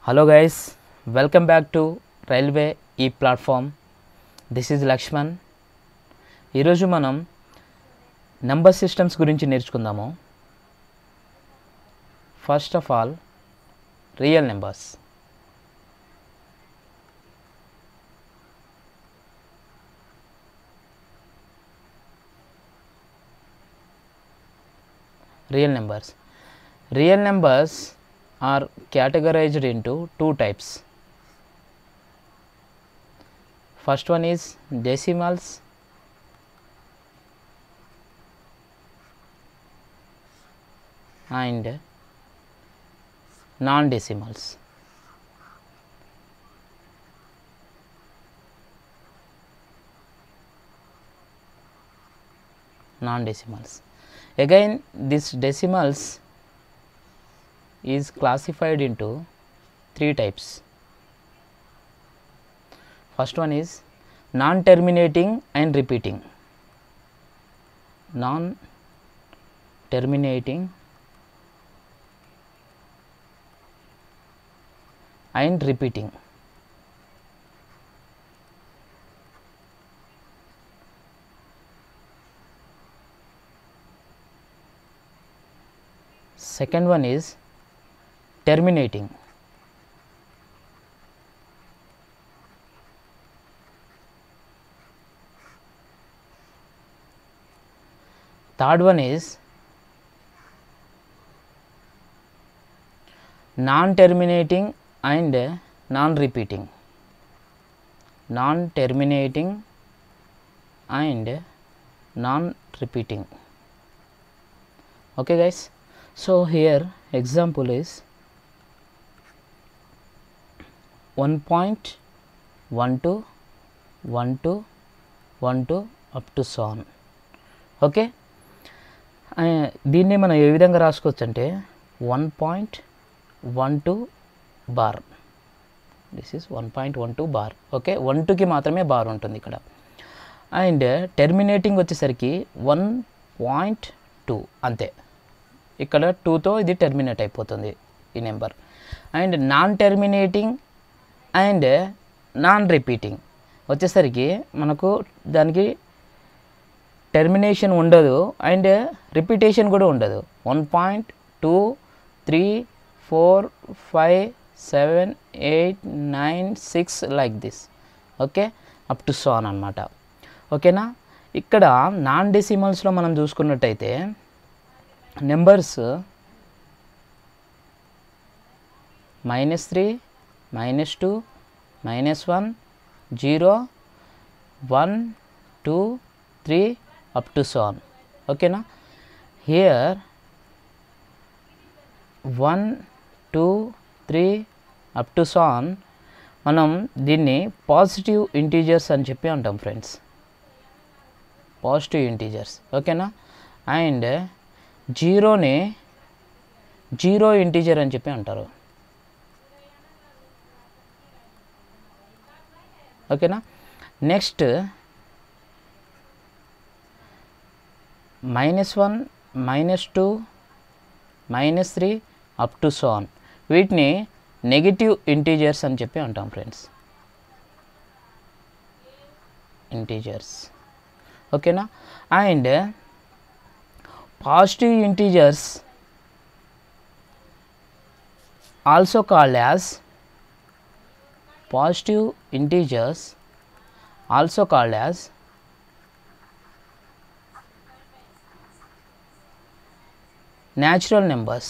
hello guys welcome back to railway ఈ platform this is Lakshman ఈరోజు మనం నెంబర్ సిస్టమ్స్ గురించి నేర్చుకుందాము first of all real numbers real numbers real numbers are categorized into two types first one is decimals and non decimals non decimals again this decimals is classified into three types first one is non terminating and repeating non terminating and repeating second one is terminating third one is non terminating and non repeating non terminating and non repeating okay guys so here example is 1.12 12 12 up to so on okay దీన్ని మనం ఏ విధంగా రాసుకోవచ్చు అంటే one point one two bar this is one point one two bar okay one టూకి మాత్రమే bar ఉంటుంది ఇక్కడ అండ్ టెర్మినేటింగ్ వచ్చేసరికి వన్ పాయింట్ టూ అంతే ఇక్కడ టూతో ఇది టెర్మినేట్ అయిపోతుంది ఈ number and non terminating and non repeating వచ్చేసరికి మనకు దానికి టెర్మినేషన్ ఉండదు అండ్ రిపీటేషన్ కూడా ఉండదు one point two three four five seven eight nine six like this okay up to so on అనమాట ఓకేనా ఇక్కడ నాన్ డెసిమల్స్లో మనం చూసుకున్నట్టయితే numbers minus three minus two minus one zero one two three up to so on ఓకేనా here one two three up to so on మనం దీన్ని positive integers అని చెప్పి అంటాం ఫ్రెండ్స్ పాజిటివ్ ఇంటీజర్స్ ఓకేనా అండ్ జీరోని జీరో ఇంటీజర్ అని చెప్పి అంటారు ఓకేనా next minus one minus two minus three up to so on వీటిని నెగిటివ్ ఇంటీజర్స్ అని చెప్పి అంటాం ఫ్రెండ్స్ ఇంటీజర్స్ ఓకేనా and positive integers also called as positive integers also called as natural numbers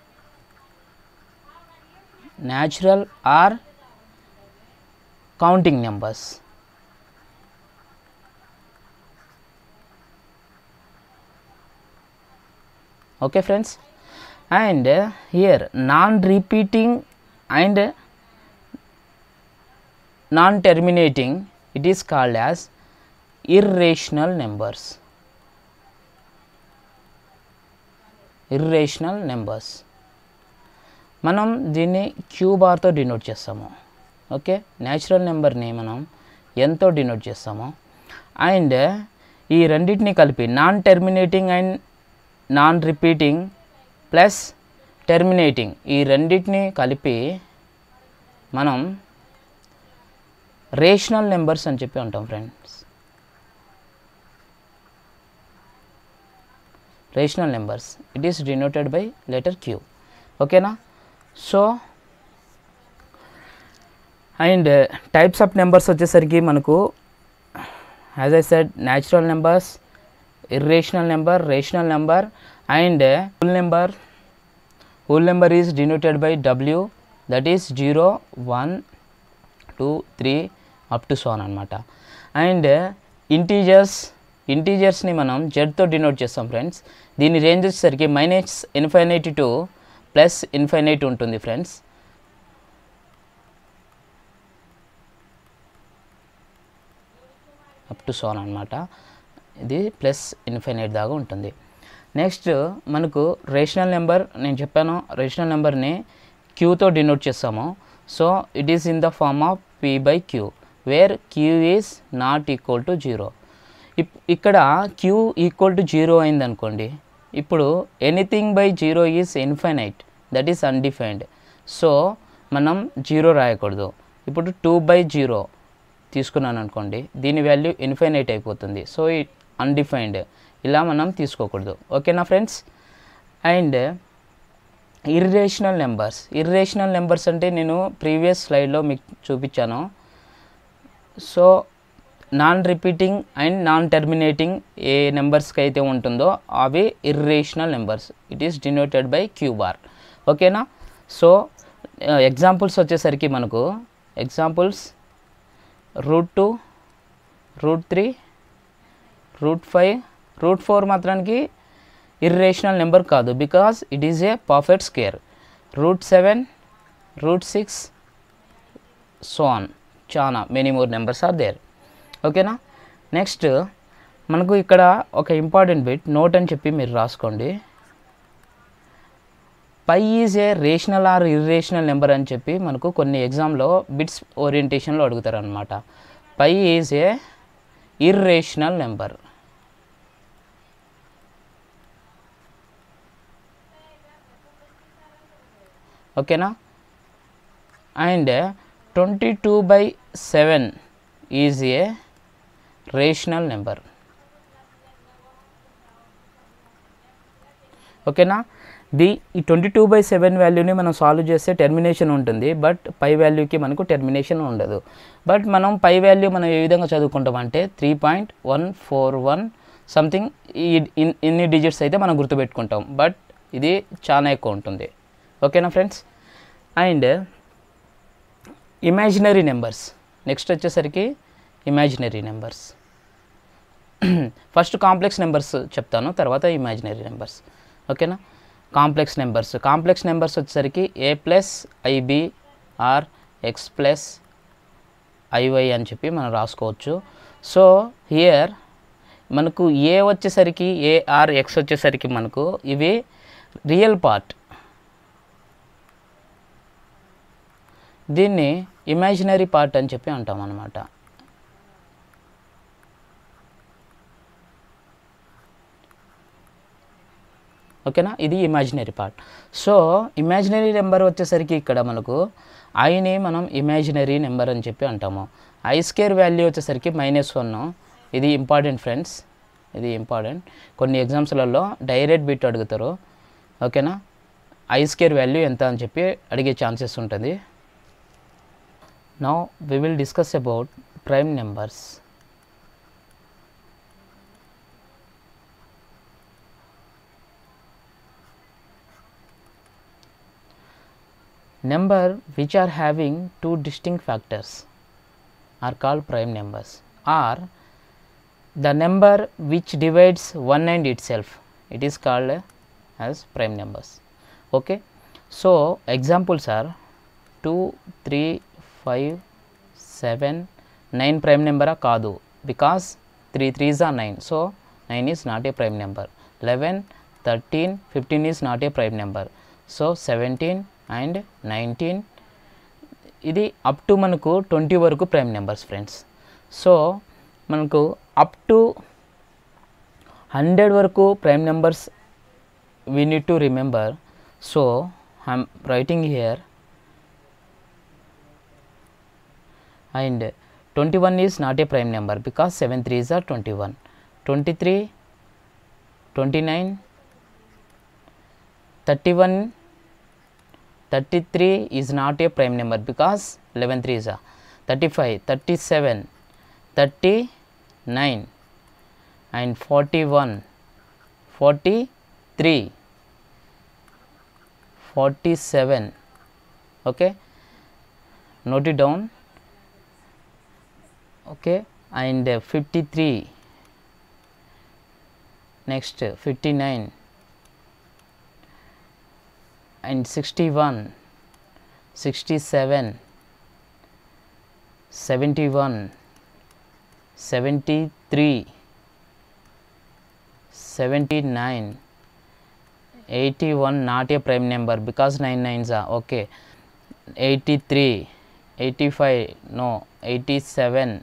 natural or counting numbers okay friends and uh, here non repeating and non terminating it is called as irrational numbers irrational numbers మనం దీన్ని Q బార్తో denote చేస్తాము okay natural నెంబర్ని మనం ఎంతో denote చేస్తాము and ఈ రెండింటిని కలిపి non terminating and non repeating plus terminating ఈ రెండింటిని కలిపి మనం రేషనల్ నెంబర్స్ అని చెప్పి అంటాం friends rational numbers it is denoted by letter Q ఓకేనా so and types of numbers వచ్చేసరికి మనకు as I said natural numbers irrational number rational number and whole number whole number is denoted by W that is zero one two three up to so on అనమాట and integers ఇంటీజర్స్ని మనం జెడ్తో denote చేస్తాం friends దీని range వచ్చేసరికి minus infinite to plus infinite ఉంటుంది friends up to so on అనమాట ఇది ప్లస్ ఇన్ఫైనైట్ దాకా ఉంటుంది నెక్స్ట్ మనకు రేషనల్ నెంబర్ నేను చెప్పాను రేషనల్ నెంబర్ని క్యూతో డినోట్ చేస్తాము so it is in the form of P by Q where Q is not equal to zero ఇక్కడ క్యూ ఈక్వల్ టు జీరో అయింది అనుకోండి ఇప్పుడు anything by zero is infinite that is undefined so మనం zero రాయకూడదు ఇప్పుడు two by zero తీసుకున్నాను అనుకోండి దీని వాల్యూ ఇన్ఫైనైట్ అయిపోతుంది సో ఇట్ అన్డిఫైన్డ్ ఇలా మనం తీసుకోకూడదు ఓకేనా friends and irrational numbers irrational numbers అంటే నేను ప్రీవియస్ స్లైడ్లో మీకు చూపించాను so non repeating and non terminating ఏ నెంబర్స్కి అయితే ఉంటుందో అవి irrational numbers it is denoted by Q bar ఓకేనా సో ఎగ్జాంపుల్స్ వచ్చేసరికి మనకు examples root two root three root five root four మాత్రానికి ఇర్రేషనల్ నెంబర్ కాదు because it is a perfect square root seven root six so on చాలా many more numbers are there ఓకేనా next మనకు ఇక్కడ ఒక ఇంపార్టెంట్ బిట్ నోట్ అని చెప్పి మీరు రాసుకోండి pi is a rational or irrational number అని చెప్పి మనకు కొన్ని ఎగ్జామ్లో బిట్స్ ఓరియంటేషన్లో అడుగుతారు అనమాట pi is a irrational number ఓకేనా and twenty two by seven is a rational number ఓకేనా ది ఈ ట్వంటీ టూ బై సెవెన్ వాల్యూని మనం సాల్వ్ చేస్తే టెర్మినేషన్ ఉంటుంది బట్ పై వాల్యూకి మనకు టెర్మినేషన్ ఉండదు బట్ మనం పై వాల్యూ మనం ఏ విధంగా చదువుకుంటాం అంటే three point one four one something ఈ ఇన్- ఇన్ని డిజిట్స్ అయితే మనం గుర్తుపెట్టుకుంటాం బట్ ఇది చాలా ఎక్కువ ఉంటుంది ఓకేనా friends and imaginary numbers next వచ్చేసరికి imaginary numbers first complex numbers చెప్తాను తర్వాత ఇమాజినరీ నెంబర్స్ ఓకేనా కాంప్లెక్స్ నెంబర్స్ కాంప్లెక్స్ నెంబర్స్ వచ్చేసరికి a plus i b or x plus i y అని చెప్పి మనం రాసుకోవచ్చు సో హియర్ మనకు ఏ వచ్చేసరికి ఏ ఆర్ ఎక్స్ వచ్చేసరికి మనకు ఇవి రియల్ పార్ట్ దీన్ని ఇమాజినరీ పార్ట్ అని చెప్పి అంటాం అనమాట ఓకేనా ఇది imaginary part so imaginary number వచ్చేసరికి ఇక్కడ మనకు ఐని మనం ఇమాజినరీ నెంబర్ అని చెప్పి అంటాము ఐ స్కేర్ వాల్యూ వచ్చేసరికి మైనస్ వన్ ఇది ఇంపార్టెంట్ ఫ్రెండ్స్ ఇది ఇంపార్టెంట్ కొన్ని ఎగ్జామ్స్లలో డైరెక్ట్ బిట్ అడుగుతారు ఓకేనా ఐ స్కేర్ వాల్యూ ఎంత అని చెప్పి అడిగే ఛాన్సెస్ ఉంటుంది now we will discuss about prime numbers number which are having two distinct factors are called prime numbers or the number which divides one and itself it is called as prime numbers okay so examples are 2 3 5 7 9 prime number ఆ కాదు because 3 3s are 9 so 9 is not a prime number 11 13 15 is not a prime number so 17 and nineteen ఇది up to మనకు twenty వరకు prime numbers friends so మనకు up to hundred వరకు prime numbers we need to remember so I'm writing here and twenty one is not a prime number because seven three is or twenty one twenty three twenty nine thirty one thirty three is not a prime number because eleven three is uh thirty five thirty seven thirty nine and forty one forty three forty seven okay note it down okay and fifty three next fifty nine and sixty one sixty seven seventy one seventy three seventy nine eighty one not a prime number because nine nines uh okay eighty three eighty five no eighty seven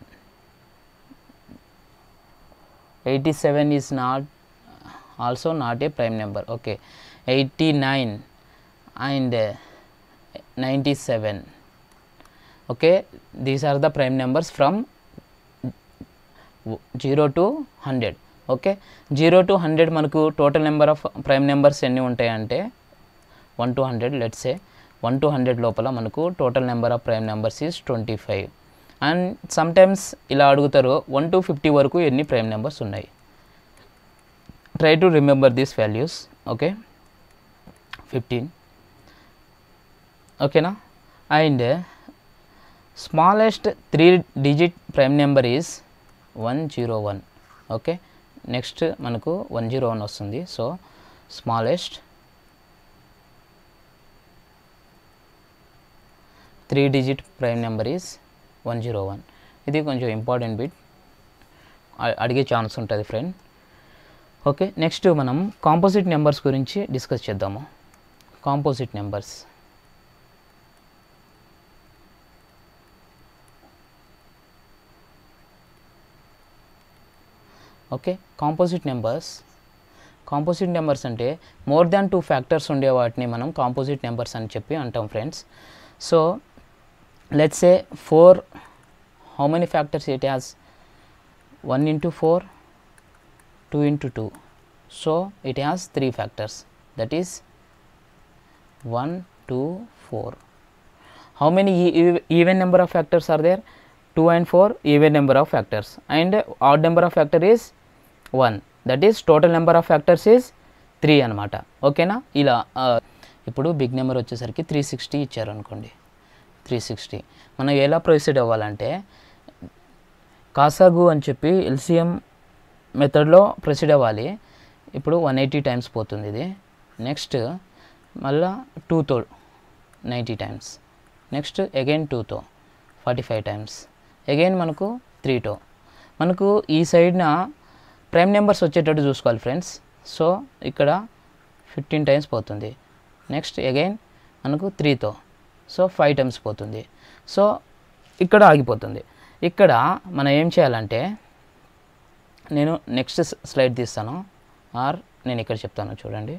eighty seven is not also not a prime number okay eighty nine and ninety seven okay these are the prime numbers from zero to hundred okay zero to hundred మనకు total number of prime numbers ఎన్ని ఉంటాయంటే one to hundred let's say one to hundred లోపల మనకు total number of prime numbers is twenty five and sometimes ఇలా అడుగుతారు one to fifty వరకు ఎన్ని prime numbers ఉన్నాయి try to remember these values okay fifteen ఓకేనా and smallest three digit prime number is one zero one okay next మనకు one zero one వస్తుంది so smallest three digit prime number is one zero one ఇది కొంచెం important bit అడిగే chance ఉంటుంది friend okay next మనం composite numbers గురించి discuss చేద్దాము composite numbers okay composite numbers composite numbers అంటే మోర్ దాన్ టూ ఫ్యాక్టర్స్ ఉండే వాటిని మనం కాంపోజిట్ నెంబర్స్ అని చెప్పి అంటాం friends so let's a four how many factors it has one into four two into two so it has three factors that is one two four how many e- e- even number of factors are there 2 and 4 even number of factors and odd number of factor is 1 that is total number of factors is 3 అనమాట ఓకేనా ఇలా ఆ, ఇప్పుడు big number వచ్చేసరికి three sixty ఇచ్చారు అనుకోండి three sixty మనం ఎలా ప్రొసీడ్ అవ్వాలంటే కాసాగు అని చెప్పి ఎల్సిఎం మెథడ్లో ప్రొసీడ్ అవ్వాలి ఇప్పుడు వన్ ఎయిటీ టైమ్స్ పోతుంది ఇది నెక్స్ట్ మళ్ళా టూతో నైంటీ టైమ్స్ నెక్స్ట్ అగైన్ టూతో ఫార్టీ ఫైవ్ టైమ్స్ అగైన్ మనకు త్రీతో మనకు ఈ సైడ్న ప్రైమ్ నెంబర్స్ వచ్చేటట్టు చూసుకోవాలి ఫ్రెండ్స్ సో ఇక్కడ ఫిఫ్టీన్ టైమ్స్ పోతుంది నెక్స్ట్ అగైన్ మనకు త్రీతో సో ఫైవ్ టైమ్స్ పోతుంది సో ఇక్కడ ఆగిపోతుంది ఇక్కడ మనం ఏం చేయాలంటే నేను నెక్స్ట్ స్లైడ్ తీస్తాను ఆర్ నేను ఇక్కడ చెప్తాను చూడండి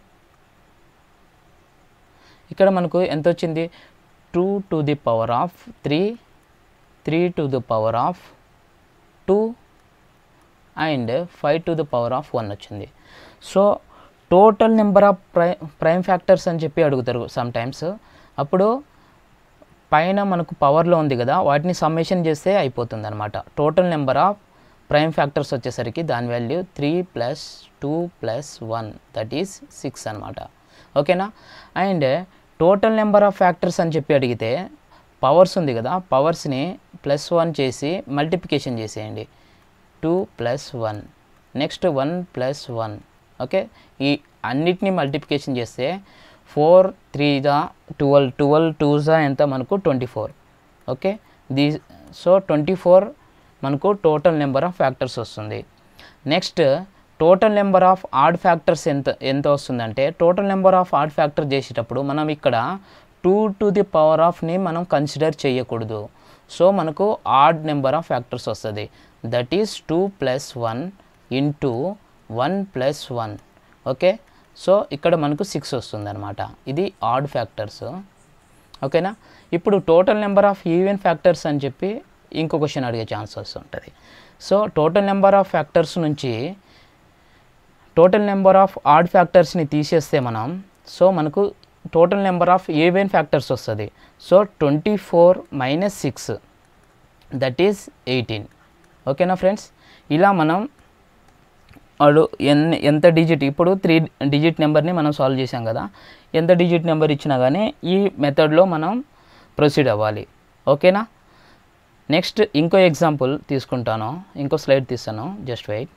ఇక్కడ మనకు ఎంత వచ్చింది two to the power of three three to the power of two and five to the power of one వచ్చింది సో టోటల్ నెంబర్ ఆఫ్ ప్రై ప్రైమ్ ఫ్యాక్టర్స్ అని చెప్పి అడుగుతారు సమ్ టైమ్స్ అప్పుడు పైన మనకు పవర్లో ఉంది కదా వాటిని సమ్మేషన్ చేస్తే అయిపోతుంది అనమాట total number of prime factors వచ్చేసరికి దాని value three plus two plus one that is six అనమాట ఓకేనా and total number of factors అని చెప్పి అడిగితే పవర్స్ ఉంది కదా పవర్స్ని ప్లస్ వన్ చేసి మల్టిప్లికేషన్ చేసేయండి two plus one next one plus one okay ఈ అన్నిటినీ మల్టిప్లికేషన్ చేస్తే ఫోర్ త్రీ దా ట్వెల్వ్ ట్వెల్వ్ టూ జా ఎంత మనకు ట్వంటీ ఫోర్ ఓకే దీ సో ట్వంటీ ఫోర్ మనకు టోటల్ నెంబర్ ఆఫ్ ఫ్యాక్టర్స్ వస్తుంది next total number of odd factors ఎంత ఎంత వస్తుందంటే total number of odd factor చేసేటప్పుడు మనం ఇక్కడ టూ టు ది పవర్ ఆఫ్ని మనం కన్సిడర్ చేయకూడదు సో మనకు ఆడ్ నెంబర్ ఆఫ్ ఫ్యాక్టర్స్ వస్తుంది that is two plus one into one plus one okay so ఇక్కడ మనకు సిక్స్ వస్తుంది అనమాట ఇది ఆడ్ ఫ్యాక్టర్స్ ఓకేనా ఇప్పుడు total number of even factors అని చెప్పి ఇంకో క్వశ్చన్ అడిగే ఛాన్సెస్ ఉంటుంది so total number of factors నుంచి టోటల్ నెంబర్ ఆఫ్ ఆడ్ ఫ్యాక్టర్స్ని తీసేస్తే మనం సో మనకు total number of even factors వస్తుంది so twenty four minus six that is eighteen ఓకేనా ఫ్రెండ్స్ ఇలా మనం వాడు ఎన్ ఎంత డిజిట్ ఇప్పుడు త్రీ డిజిట్ నెంబర్ని మనం సాల్వ్ చేసాం కదా ఎంత డిజిట్ నెంబర్ ఇచ్చినా కానీ ఈ మెథడ్లో మనం ప్రొసీడ్ అవ్వాలి ఓకేనా నెక్స్ట్ ఇంకో ఎగ్జాంపుల్ తీసుకుంటాను ఇంకో స్లైడ్ తీస్తాను జస్ట్ వెయిట్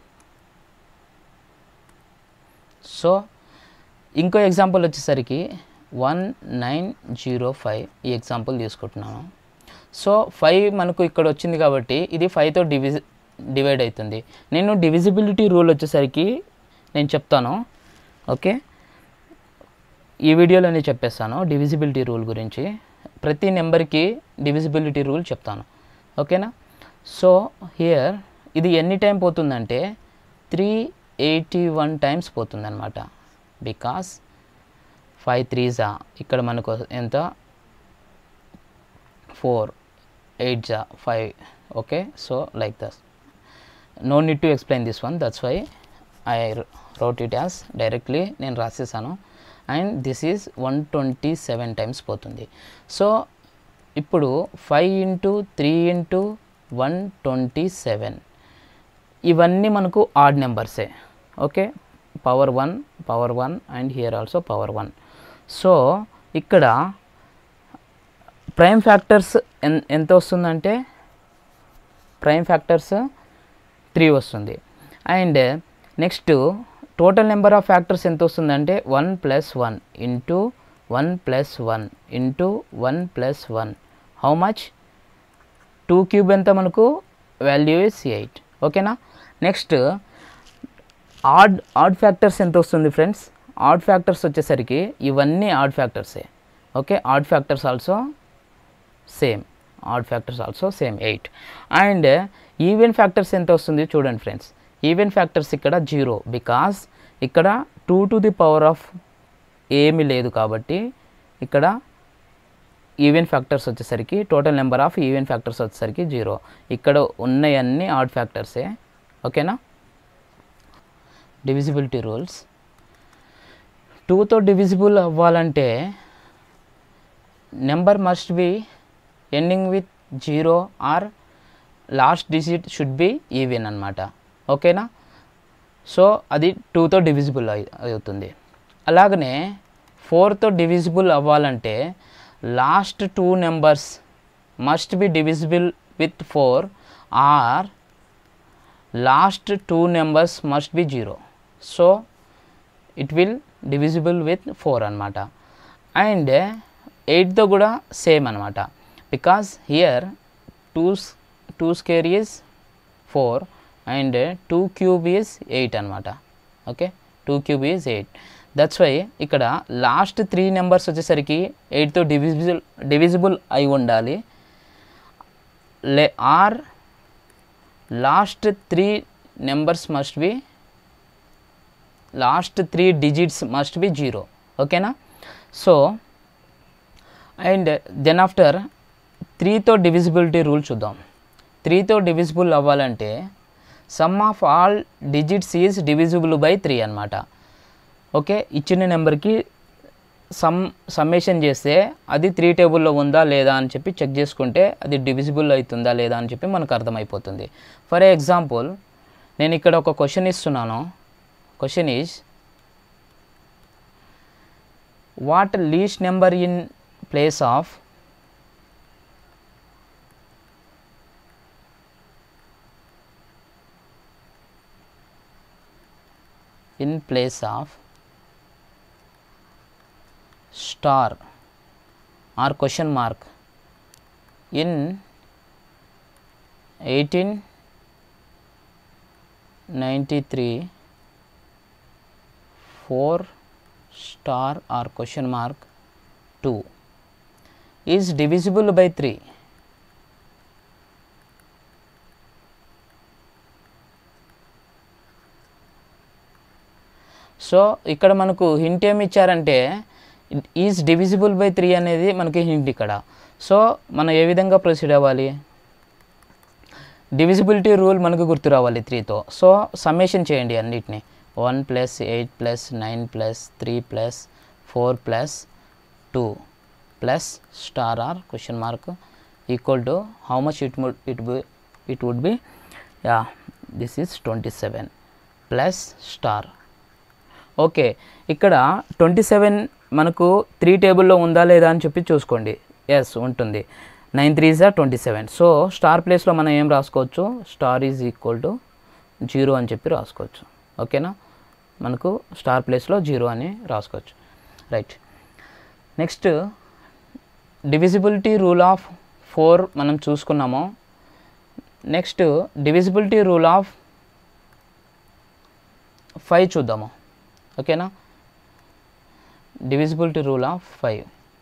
సో ఇంకో ఎగ్జాంపుల్ వచ్చేసరికి వన్ నైన్ జీరో ఫైవ్ ఈ ఎగ్జాంపుల్ తీసుకుంటున్నాను సో ఫైవ్ మనకు ఇక్కడ వచ్చింది కాబట్టి ఇది ఫైవ్తో డివిజ డివైడ్ అవుతుంది నేను డివిజిబిలిటీ రూల్ వచ్చేసరికి నేను చెప్తాను ఓకే ఈ వీడియోలో నేను చెప్పేస్తాను డివిజిబిలిటీ రూల్ గురించి ప్రతి నెంబర్కి డివిజిబిలిటీ రూల్ చెప్తాను ఓకేనా సో హియర్ ఇది ఎన్ని టైం పోతుందంటే త్రీ ఎయిటీ వన్ టైమ్స్ పోతుందన్నమాట బికాస్ ఫైవ్ త్రీజా ఇక్కడ మనకు ఎంత ఫోర్ ఎయిట్ జా five okay so like thus no need to explain this one that's why I wrote it as directly నేను రాసేసాను and this is one twenty seven times పోతుంది so ఇప్పుడు five into three into one twenty seven ఇవన్నీ మనకు odd నెంబర్సే okay power one power one and here also power one so ఇక్కడ prime factors ఎన్ ఎంత వస్తుందంటే ప్రైమ్ ఫ్యాక్టర్స్ త్రీ వస్తుంది and next total number of factors ఎంత వస్తుందంటే one plus one into one plus one into one plus one how much two cube ఎంత మనకు value is eight ఓకేనా నెక్స్ట్ ఆడ్ ఆడ్ ఫ్యాక్టర్స్ ఎంత వస్తుంది friends odd factors వచ్చేసరికి ఇవన్నీ odd ఫ్యాక్టర్సే okay odd factors also same odd factors also same eight and even factors ఎంత వస్తుంది చూడండి ఫ్రెండ్స్ ఈవెన్ ఫ్యాక్టర్స్ ఇక్కడ జీరో బికాస్ ఇక్కడ two to the power of ఏమీ లేదు కాబట్టి ఇక్కడ ఈవెన్ ఫ్యాక్టర్స్ వచ్చేసరికి total number of even factors వచ్చేసరికి జీరో ఇక్కడ ఉన్నవన్నీ ఆడ్ ఫ్యాక్టర్సే ఓకేనా డివిజిబిలిటీ రూల్స్ టూతో డివిజిబుల్ అవ్వాలంటే number must be ending with zero or last digit should be even అనమాట ఓకేనా సో అది టూతో డివిజిబుల్ అవుతుంది అలాగనే ఫోర్తో డివిజిబుల్ అవ్వాలంటే last two numbers must be divisible with four or last two numbers must be zero so it will divisible with four అనమాట and ఎయిట్తో కూడా సేమ్ అనమాట because here two two square is four and two cube is eight అనమాట okay two cube is eight that's why ఇక్కడ last three numbers వచ్చేసరికి ఎయిట్తో divisible divisible అయి ఉండాలి లే or last three numbers must be last three digits must be zero ఓకేనా so and then after త్రీతో divisibility rule చూద్దాం త్రీతో డివిజిబుల్ అవ్వాలంటే sum of all digits is divisible by three అనమాట ఓకే ఇచ్చిన నెంబర్కి సమ్ సమ్మేషన్ చేస్తే అది త్రీ టేబుల్లో ఉందా లేదా అని చెప్పి చెక్ చేసుకుంటే అది డివిజిబుల్ అవుతుందా లేదా అని చెప్పి మనకు అర్థమైపోతుంది ఫర్ ఎగ్జాంపుల్ నేను ఇక్కడ ఒక క్వశ్చన్ ఇస్తున్నాను question is what least number in place of in place of star or question mark in 1893 4 star or question mark 2 is divisible by 3 so ఇక్కడ మనకు హింట్ ఏమి ఇచ్చారంటే ఈజ్ డివిజిబుల్ బై త్రీ అనేది మనకి హింట్ ఇక్కడ so మనం ఏ విధంగా ప్రొసీడ్ అవ్వాలి డివిజిబిలిటీ రూల్ మనకు గుర్తు రావాలి త్రీతో సో సమ్మేషన్ చేయండి అన్నిటిని one plus eight plus nine plus three plus four plus two plus star or question mark equal to how much it would it be it would be yeah this is twenty seven plus star okay ఇక్కడ twenty seven మనకు three టేబుల్లో ఉందా లేదా అని చెప్పి చూసుకోండి yes ఉంటుంది nine three జా ట్వంటీ సెవెన్ సో స్టార్ ప్లేస్లో మనం ఏం రాసుకోవచ్చు star is equal to zero అని చెప్పి రాసుకోవచ్చు ఓకేనా మనకు స్టార్ ప్లేస్లో జీరో అని రాసుకోవచ్చు right next divisibility rule of four మనం చూసుకున్నాము next divisibility rule of five చూద్దాము ఓకేనా డివిజిబిలిటీ రూల్ ఆఫ్ ఫైవ్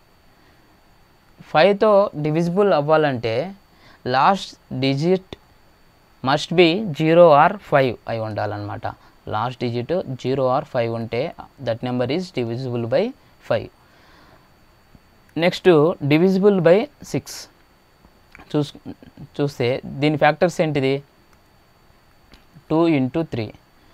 ఫైవ్తో డివిజిబుల్ అవ్వాలంటే last digit must be zero or five అయి ఉండాలన్నమాట last digit zero or five ఉంటే that number is divisible by five next divisible by six చూస్ చూస్తే దీని ఫ్యాక్టర్స్ ఏంటిది two into three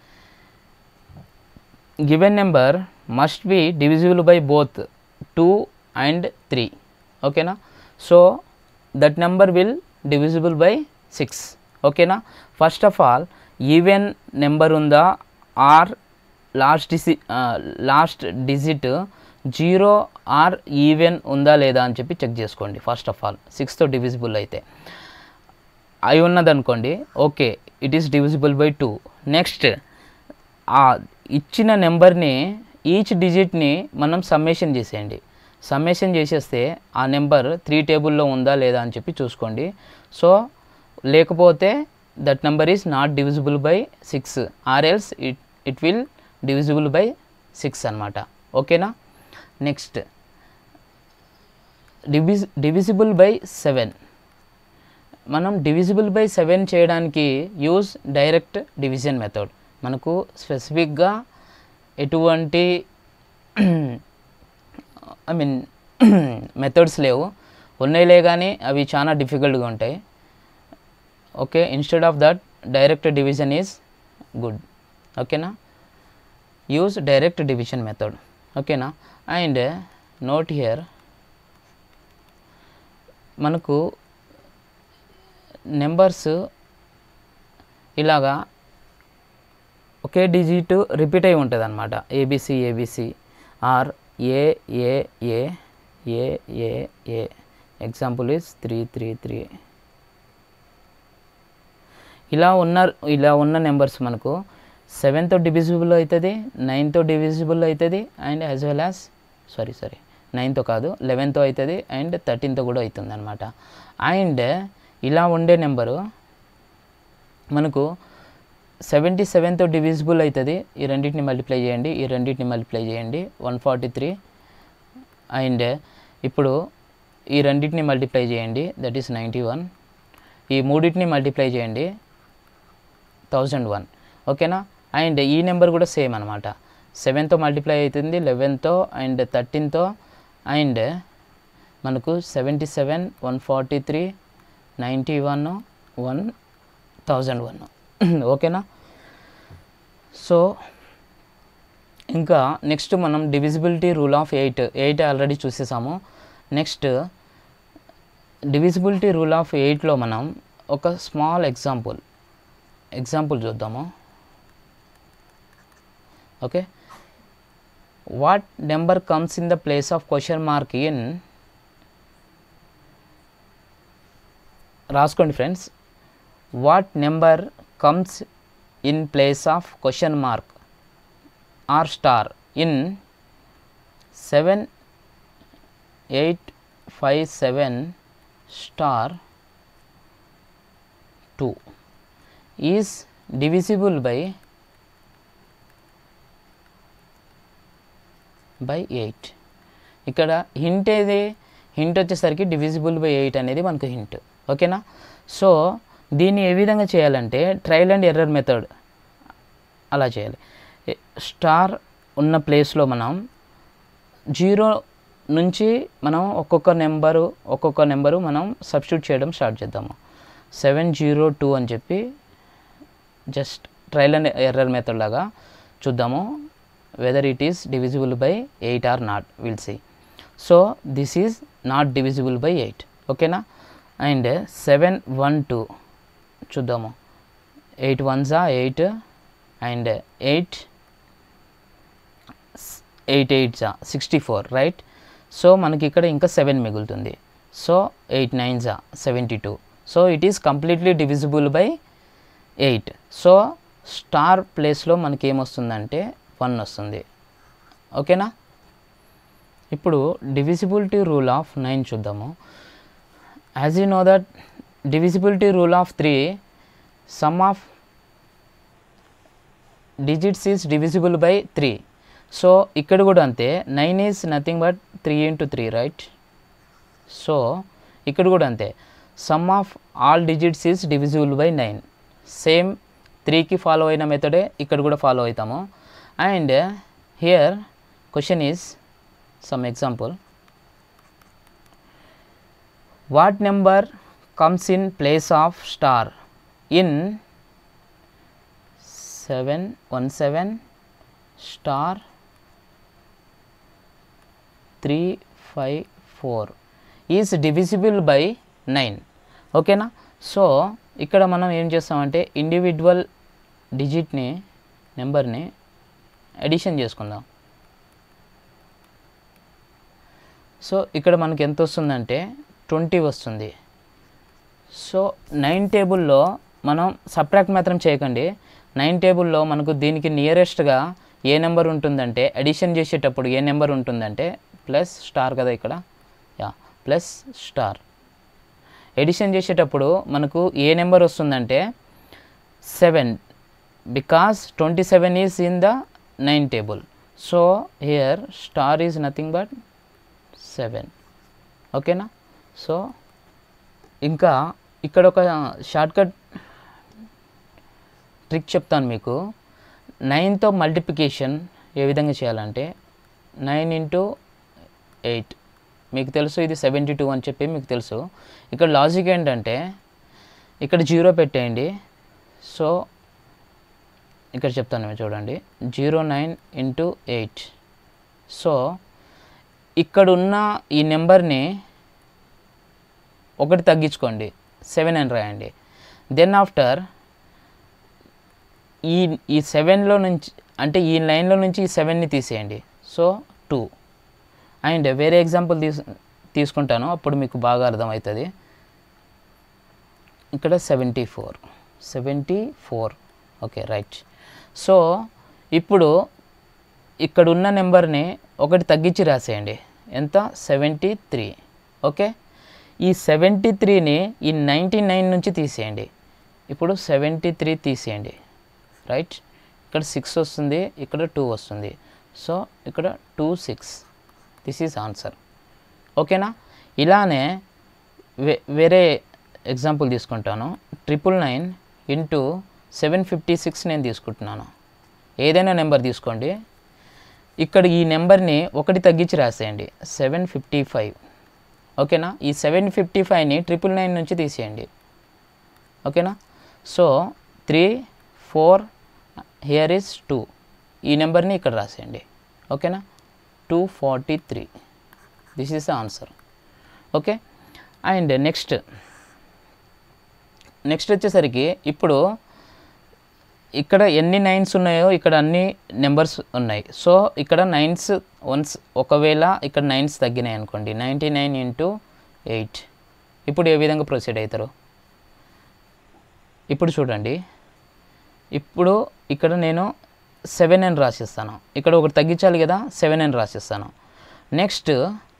given number must be divisible by both two and three ఓకేనా so that number will divisible by six ఓకేనా first of all even number ఉందా or last డిసి last digit zero or even ఉందా లేదా అని చెప్పి check చేసుకోండి first of all సిక్స్తో డివిజిబుల్ అయితే అయి ఉన్నదనుకోండి okay it is divisible by two next ఆ ఇచ్చిన నెంబర్ని ఈచ్ డిజిట్ని మనం సమ్మేషన్ చేసేయండి సమ్మేషన్ చేసేస్తే ఆ నెంబర్ త్రీ టేబుల్లో ఉందా లేదా అని చెప్పి చూసుకోండి సో లేకపోతే that number is not divisible by six or else it it will divisible by six అనమాట ఓకేనా నెక్స్ట్ డివిజ్ డివిజిబుల్ బై సెవెన్ మనం డివిజిబుల్ బై సెవెన్ చేయడానికి యూజ్ డైరెక్ట్ డివిజన్ మెథడ్ మనకు స్పెసిఫిక్గా ఎటువంటి ఐ మీన్ మెథడ్స్ లేవు ఉన్నాయిలే కానీ అవి చాలా డిఫికల్ట్గా ఉంటాయి okay instead of that direct division is good ఓకేనా యూజ్ డైరెక్ట్ డివిజన్ మెథడ్ ఓకేనా అండ్ నోట్ హియర్ మనకు నెంబర్స్ ఇలాగా ఒకే డిజిట్ రిపీట్ అయి ఉంటుంది అనమాట A B C A B C or A A A A A A example is three three three ఇలా ఉన్న ఇలా ఉన్న నెంబర్స్ మనకు సెవెన్తో డివిజిబుల్ అవుతుంది నైన్తో డివిజిబుల్ అవుతుంది and as well as sorry sorry నైన్తో కాదు లెవెన్తో అవుతుంది అండ్ థర్టీన్తో కూడా అవుతుంది అనమాట అండ్ ఇలా ఉండే నెంబరు మనకు సెవెంటీ సెవెన్తో డివిజిబుల్ అవుతుంది ఈ రెండింటిని మల్టిప్లై చేయండి ఈ రెండింటిని మల్టిప్లై చేయండి వన్ ఫార్టీ త్రీ అండ్ ఇప్పుడు ఈ రెండింటిని మల్టిప్లై చేయండి దట్ ఈస్ నైంటీ వన్ ఈ మూడింటిని మల్టిప్లై చేయండి థౌజండ్ వన్ ఓకేనా అండ్ ఈ నెంబర్ కూడా సేమ్ అనమాట సెవెన్తో మల్టిప్లై అవుతుంది లెవెన్తో అండ్ థర్టీన్తో అండ్ మనకు seventy seven one forty three ninety one one thousand one ఓకేనా సో ఇంకా నెక్స్ట్ మనం divisibility rule of eight eight already చూసేసాము నెక్స్ట్ డివిజిబిలిటీ రూల్ ఆఫ్ ఎయిట్లో మనం ఒక స్మాల్ ఎగ్జాంపుల్ ఎగ్జాంపుల్ చూద్దాము okay what number comes in the place of question mark in రాసుకోండి friends what number comes in place of question mark or star in seven eight five seven star two is divisible by by eight ఇక్కడ hint ఏది hint వచ్చేసరికి divisible by eight అనేది మనకు hint ఓకేనా so దీన్ని ఏ విధంగా చేయాలంటే ట్రయల్ అండ్ ఎర్రర్ మెథడ్ అలా చేయాలి స్టార్ ఉన్న ప్లేస్లో మనం జీరో నుంచి మనం ఒక్కొక్క నెంబరు ఒక్కొక్క నెంబరు మనం సబ్స్టిట్యూట్ చేయడం స్టార్ట్ చేద్దాము సెవెన్ జీరో టూ అని చెప్పి just trial and error method లాగా చూద్దాము whether it is divisible by eight or not will see so this is not divisible by eight ఓకేనా అండ్ సెవెన్ వన్ టూ చూద్దాము eight వన్సా eight and eight eight ఎయిట్సా sixty four right so మనకి ఇక్కడ ఇంకా seven మిగులుతుంది so eight నైన్సా seventy two so it is completely divisible by eight so star ప్లేస్లో మనకి ఏమొస్తుందంటే వన్ వస్తుంది ఓకేనా ఇప్పుడు డివిజిబిలిటీ రూల్ ఆఫ్ నైన్ చూద్దాము as you know that divisibility rule of three sum of digits is divisible by three so ఇక్కడ కూడా అంతే nine is nothing but three into three right so ఇక్కడ కూడా అంతే sum of all digits is divisible by nine same త్రీకి follow అయిన మెథడే ఇక్కడ కూడా ఫాలో అవుతాము and here question is some example what number comes in place of star in seven one seven star three five four is divisible by nine ఓకేనా so ఇక్కడ మనం ఏం చేస్తామంటే ఇండివిజువల్ డిజిట్ని నెంబర్ని అడిషన్ చేసుకుందాం సో ఇక్కడ మనకి ఎంత వస్తుందంటే ట్వంటీ వస్తుంది సో నైన్ టేబుల్లో మనం సబ్ట్రాక్ట్ మాత్రం చేయకండి నైన్ టేబుల్లో మనకు దీనికి నియరెస్ట్గా ఏ నెంబర్ ఉంటుందంటే అడిషన్ చేసేటప్పుడు ఏ నెంబర్ ఉంటుందంటే ప్లస్ స్టార్ కదా ఇక్కడ యా ప్లస్ స్టార్ ఎడిషన్ చేసేటప్పుడు మనకు ఏ నెంబర్ వస్తుందంటే seven because twenty seven is in the nine table so here star is nothing but seven ఓకేనా సో ఇంకా ఇక్కడ ఒక షార్ట్కట్ ట్రిక్ చెప్తాను మీకు నైన్తో మల్టిప్లికేషన్ ఏ విధంగా చేయాలంటే నైన్ ఇంటూ ఎయిట్ మీకు తెలుసు ఇది సెవెంటీ టూ అని చెప్పి మీకు తెలుసు ఇక్కడ లాజిక్ ఏంటంటే ఇక్కడ జీరో పెట్టేయండి సో ఇక్కడ చెప్తాను మీరు చూడండి zero nine into eight so ఇక్కడున్న ఈ నెంబర్ని ఒకటి తగ్గించుకోండి సెవెన్ అని రాయండి దెన్ ఆఫ్టర్ ఈ ఈ సెవెన్లో నుంచి అంటే ఈ లైన్లో నుంచి ఈ సెవెన్ని తీసేయండి సో టూ అండ్ వేరే ఎగ్జాంపుల్ తీసు తీసుకుంటాను అప్పుడు మీకు బాగా అర్థమవుతుంది ఇక్కడ seventy four seventy four okay right so ఇప్పుడు ఇక్కడ ఉన్న నెంబర్ని ఒకటి తగ్గించి రాసేయండి ఎంత సెవెంటీ త్రీ ఓకే ఈ సెవెంటీ త్రీని ఈ నైంటీ నైన్ నుంచి తీసేయండి ఇప్పుడు సెవెంటీ త్రీ తీసేయండి రైట్ ఇక్కడ సిక్స్ వస్తుంది ఇక్కడ టూ వస్తుంది సో ఇక్కడ two six this is answer ఓకేనా ఇలానే వే వేరే ఎగ్జాంపుల్ తీసుకుంటాను triple nine into seven fifty six నేను తీసుకుంటున్నాను ఏదైనా నెంబర్ తీసుకోండి ఇక్కడ ఈ నెంబర్ని ఒకటి తగ్గించి రాసేయండి సెవెన్ ఫిఫ్టీ ఫైవ్ ఓకేనా ఈ సెవెన్ ఫిఫ్టీ ఫైవ్ని ట్రిపుల్ నైన్ నుంచి తీసేయండి ఓకేనా so three four here is two ఈ నెంబర్ని ఇక్కడ రాసేయండి ఓకేనా two forty three this is the answer okay and next next వచ్చేసరికి ఇప్పుడు ఇక్కడ ఎన్ని నైన్స్ ఉన్నాయో ఇక్కడ అన్ని నెంబర్స్ ఉన్నాయి సో ఇక్కడ నైన్స్ వన్స్ ఒకవేళ ఇక్కడ నైన్స్ తగ్గినాయి అనుకోండి నైంటీ నైన్ ఇంటూ ఎయిట్ ఇప్పుడు ఏ విధంగా ప్రొసీడ్ అవుతారు ఇప్పుడు చూడండి ఇప్పుడు ఇక్కడ నేను సెవెన్ అని రాసిస్తాను ఇక్కడ ఒకటి తగ్గించాలి కదా సెవెన్ అని రాసిస్తాను నెక్స్ట్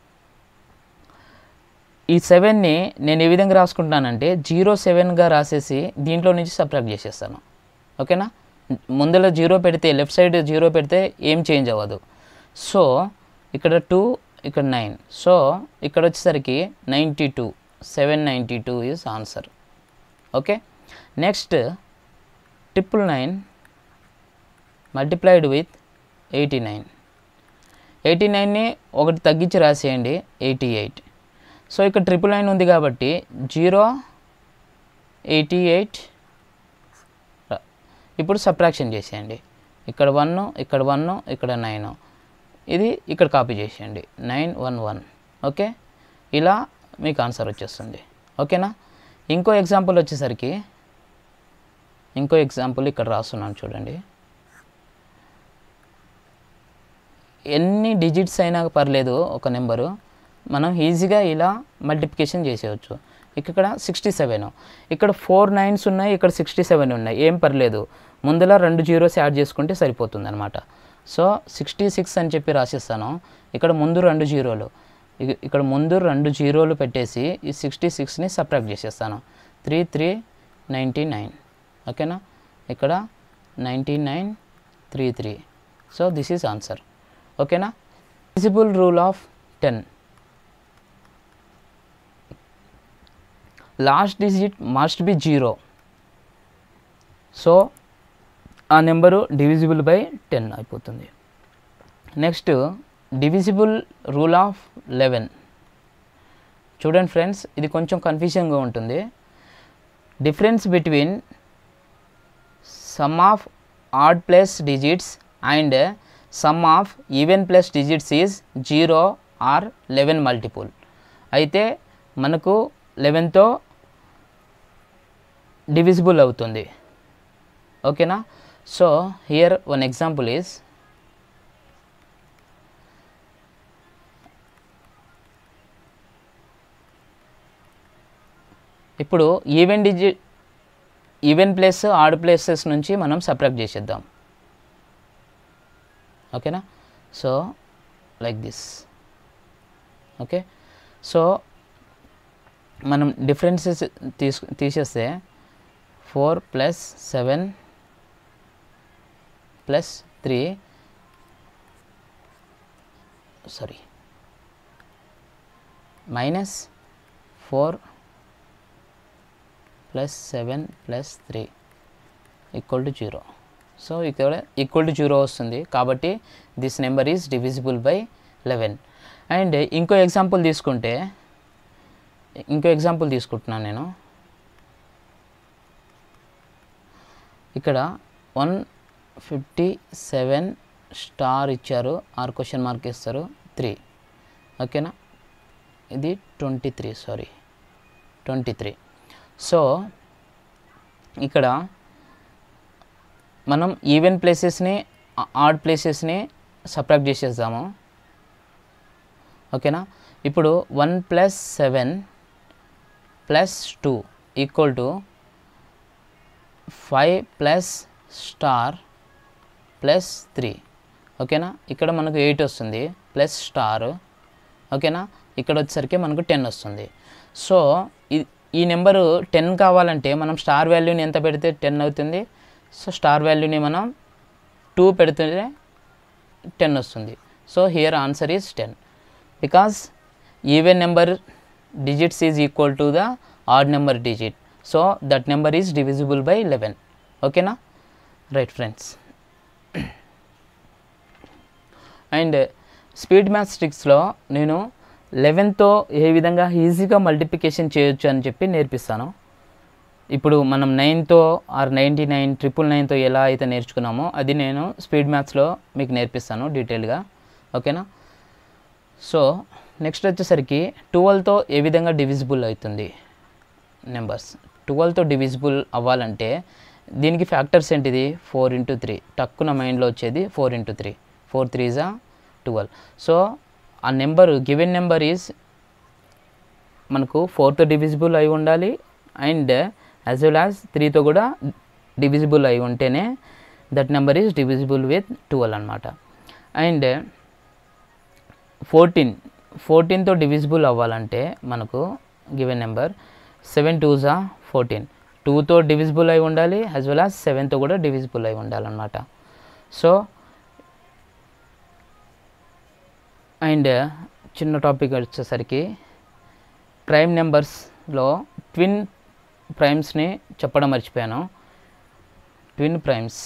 ఈ సెవెన్ని నేను ఏ విధంగా రాసుకుంటున్నానంటే జీరో సెవెన్గా రాసేసి దీంట్లో నుంచి సబ్ట్రాక్ట్ చేసేస్తాను ఓకేనా ముందర జీరో పెడితే లెఫ్ట్ సైడ్ జీరో పెడితే ఏం చేంజ్ అవ్వదు సో ఇక్కడ టూ ఇక్కడ నైన్ సో ఇక్కడ వచ్చేసరికి ninety two seven ninety two is answer okay next triple nine multiplied with eighty nine eighty నైన్ని ఒకటి తగ్గించి రాసేయండి ఎయిటీ ఎయిట్ సో ఇక్కడ ట్రిపుల్ నైన్ ఉంది కాబట్టి జీరో ఎయిటీ ఎయిట్ ఇప్పుడు సబ్ట్రాక్షన్ చేసేయండి ఇక్కడ వన్ ఇక్కడ వన్ ఇక్కడ నైన్ ఇది ఇక్కడ కాపీ చేసేయండి నైన్ వన్ వన్ ఓకే ఇలా మీకు ఆన్సర్ వచ్చేస్తుంది ఓకేనా ఇంకో ఎగ్జాంపుల్ వచ్చేసరికి ఇంకో ఎగ్జాంపుల్ ఇక్కడ రాస్తున్నాను చూడండి ఎన్ని డిజిట్స్ అయినా పర్లేదు ఒక నెంబరు మనం ఈజీగా ఇలా మల్టిప్లికేషన్ చేసేయచ్చు ఇక్కడ సిక్స్టీ సెవెన్ ఇక్కడ ఫోర్ నైన్స్ ఉన్నాయి ఇక్కడ సిక్స్టీ సెవెన్ ఉన్నాయి ఏం పర్లేదు ముందులా రెండు జీరోస్ యాడ్ చేసుకుంటే సరిపోతుంది అనమాట సో సిక్స్టీ సిక్స్ అని చెప్పి రాసిస్తాను ఇక్కడ ముందు రెండు జీరోలు ఇక- ఇక్కడ ముందు రెండు జీరోలు పెట్టేసి ఈ సిక్స్టీ సిక్స్ని సబ్ట్రాక్ట్ చేసేస్తాను త్రీ త్రీ నైంటీ నైన్ ఓకేనా ఇక్కడ ninety nine three three so this is answer ఓకేనా visible rule of ten last digit must be zero so ఆ నెంబరు డివిజిబుల్ బై టెన్ అయిపోతుంది next divisible rule of eleven చూడండి friends ఇది కొంచెం కన్ఫ్యూజన్గా ఉంటుంది difference between sum of odd plus digits and sum of even plus digits is zero or eleven multiple అయితే మనకు లెవెన్తో divisible అవుతుంది ఓకేనా so here one example is ఇప్పుడు ఈవెన్ డిజి ఈవెన్ ప్లేస్ ఆడ్ ప్లేసెస్ నుంచి మనం సపరేట్ చేసేద్దాం ఓకేనా so like this okay so మనం డిఫరెన్సెస్ తీసు తీసేస్తే four plus seven plus three sorry minus four plus seven plus three equal to zero so ఇక్కడ ఈక్వల్ టు జీరో వస్తుంది కాబట్టి this number is divisible by eleven and ఇంకో example తీసుకుంటే ఇంకో example తీసుకుంటున్నాను నేను ఇక్కడ వన్ ఫిఫ్టీ సెవెన్ స్టార్ ఇచ్చారు ఆర్ క్వశ్చన్ మార్క్ ఇస్తారు త్రీ ఓకేనా ఇది twenty three sorry twenty three so ఇక్కడ మనం ఈవెన్ ప్లేసెస్ని ఆడ్ ప్లేసెస్ని సపరేట్ చేసేద్దాము ఓకేనా ఇప్పుడు one plus seven plus two equal to five plus star plus three ఓకేనా ఇక్కడ మనకు ఎయిట్ వస్తుంది ప్లస్ స్టార్ ఓకేనా ఇక్కడ వచ్చేసరికి మనకు టెన్ వస్తుంది సో ఈ ఈ నెంబరు టెన్ కావాలంటే మనం స్టార్ వాల్యూని ఎంత పెడితే టెన్ అవుతుంది సో స్టార్ వాల్యూని మనం టూ పెడితే టెన్ వస్తుంది so here answer is ten because even number digits is equal to the odd number digit so that number is divisible by eleven ఓకేనా రైట్ ఫ్రెండ్స్ అండ్ స్పీడ్ మ్యాథ్స్టిక్స్లో నేను లెవెన్తో ఏ విధంగా ఈజీగా మల్టిప్లికేషన్ చేయొచ్చు అని చెప్పి నేర్పిస్తాను ఇప్పుడు మనం నైన్తో ఆర్ నైంటీ నైన్ ట్రిపుల్ నైన్తో ఎలా అయితే నేర్చుకున్నామో అది నేను స్పీడ్ మ్యాథ్స్లో మీకు నేర్పిస్తాను డీటెయిల్గా ఓకేనా సో నెక్స్ట్ వచ్చేసరికి ట్వెల్వ్తో ఏ విధంగా డివిజిబుల్ అవుతుంది నెంబర్స్ ట్వెల్వ్తో డివిజిబుల్ అవ్వాలంటే దీనికి ఫ్యాక్టర్స్ ఏంటిది ఫోర్ ఇంటూ త్రీ టక్కున మైండ్లో వచ్చేది four into three four threes are twelve so ఆ నెంబర్ గివెన్ నెంబర్ ఈజ్ మనకు ఫోర్తో డివిజిబుల్ అయి ఉండాలి అండ్ యాజ్ వెల్ యాజ్ త్రీతో కూడా డివిజిబుల్ అయి ఉంటేనే that number is divisible with twelve అనమాట అండ్ ఫోర్టీన్ ఫోర్టీన్తో డివిజిబుల్ అవ్వాలంటే మనకు given number seven twos are fourteen టూతో డివిజిబుల్ అయి ఉండాలి యాజ్ వెల్ యాజ్ సెవెన్తో కూడా డివిజిబుల్ అయి ఉండాలన్నమాట సో అండ్ చిన్న టాపిక్ వచ్చేసరికి ప్రైమ్ నెంబర్స్లో ట్విన్ ప్రైమ్స్ని చెప్పడం మర్చిపోయాను ట్విన్ ప్రైమ్స్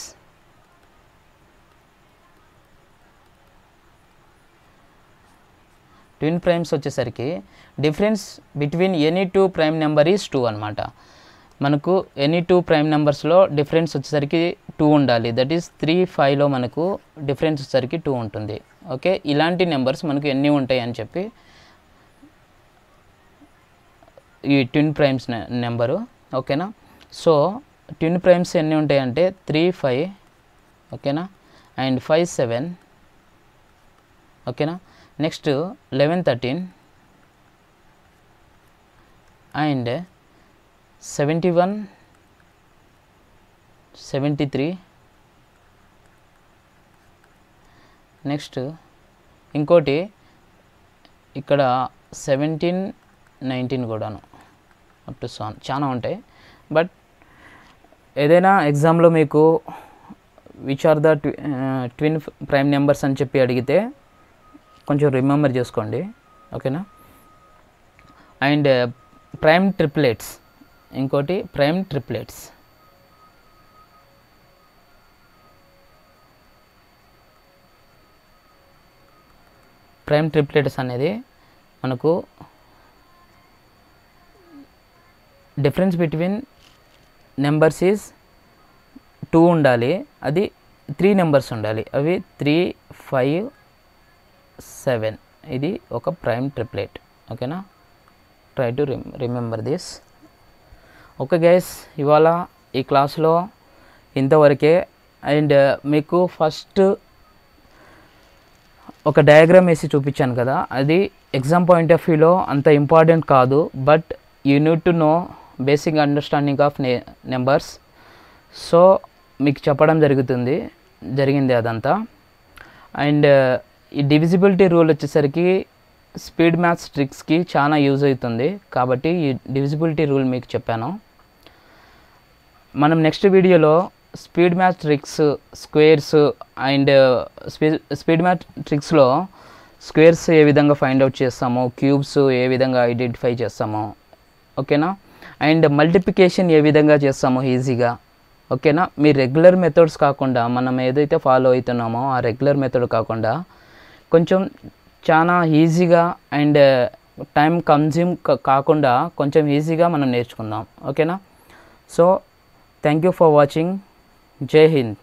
ట్విన్ ప్రైమ్స్ వచ్చేసరికి difference between any two prime number is two అనమాట మనకు ఎనీ టూ ప్రైమ్ నెంబర్స్లో డిఫరెన్స్ వచ్చేసరికి టూ ఉండాలి దట్ ఈస్ త్రీ ఫైవ్లో మనకు డిఫరెన్స్ వచ్చేసరికి టూ ఉంటుంది ఓకే ఇలాంటి నెంబర్స్ మనకు ఎన్ని ఉంటాయి అని చెప్పి ఈ ట్విన్ ప్రైమ్స్ నెంబరు ఓకేనా సో ట్విన్ ప్రైమ్స్ ఎన్ని ఉంటాయంటే త్రీ ఫైవ్ ఓకేనా అండ్ ఫైవ్ సెవెన్ ఓకేనా next eleven thirteen and seventy one seventy three next ఇంకోటి ఇక్కడ సెవెంటీన్ నైన్టీన్ కూడాను అప్ టు సాన్ చాలా ఉంటాయి బట్ ఏదైనా ఎగ్జామ్లో మీకు which are the twin prime numbers అని చెప్పి అడిగితే కొంచెం రిమెంబర్ చేసుకోండి ఓకేనా అండ్ ప్రైమ్ ట్రిప్లెట్స్ ఇంకోటి ప్రైమ్ ట్రిప్లెట్స్ ప్రైమ్ ట్రిప్లెట్స్ అనేది మనకు difference between numbers is two ఉండాలి అది త్రీ నెంబర్స్ ఉండాలి అవి త్రీ ఫైవ్ సెవెన్ ఇది ఒక ప్రైమ్ ట్రిప్లెట్ ఓకేనా try to remember this okay guys ఇవాళ ఈ క్లాస్లో ఇంతవరకే అండ్ మీకు ఫస్ట్ ఒక డయాగ్రామ్ వేసి చూపించాను కదా అది ఎగ్జామ్ పాయింట్ ఆఫ్ వ్యూలో అంత ఇంపార్టెంట్ కాదు but you need to know basic understanding of నే నెంబర్స్ సో మీకు చెప్పడం జరుగుతుంది జరిగింది అదంతా అండ్ ఈ డివిజిబిలిటీ రూల్ వచ్చేసరికి స్పీడ్ మ్యాథ్స్ ట్రిక్స్కి చాలా యూజ్ అవుతుంది కాబట్టి ఈ డివిజిబిలిటీ రూల్ మీకు చెప్పాను మనం నెక్స్ట్ వీడియోలో speed math tricks squares and speed speed math ట్రిక్స్లో స్క్వేర్స్ ఏ విధంగా ఫైండ్ అవుట్ చేస్తామో క్యూబ్స్ ఏ విధంగా ఐడెంటిఫై చేస్తామో ఓకేనా అండ్ మల్టిప్లికేషన్ ఏ విధంగా చేస్తామో ఈజీగా ఓకేనా మీ రెగ్యులర్ మెథడ్స్ కాకుండా మనం ఏదైతే ఫాలో అవుతున్నామో ఆ రెగ్యులర్ మెథడ్ కాకుండా కొంచెం చాలా ఈజీగా అండ్ టైం కన్జ్యూమ్ కాకుండా కొంచెం ఈజీగా మనం నేర్చుకుందాం ఓకేనా so thank you for watching జై హింద్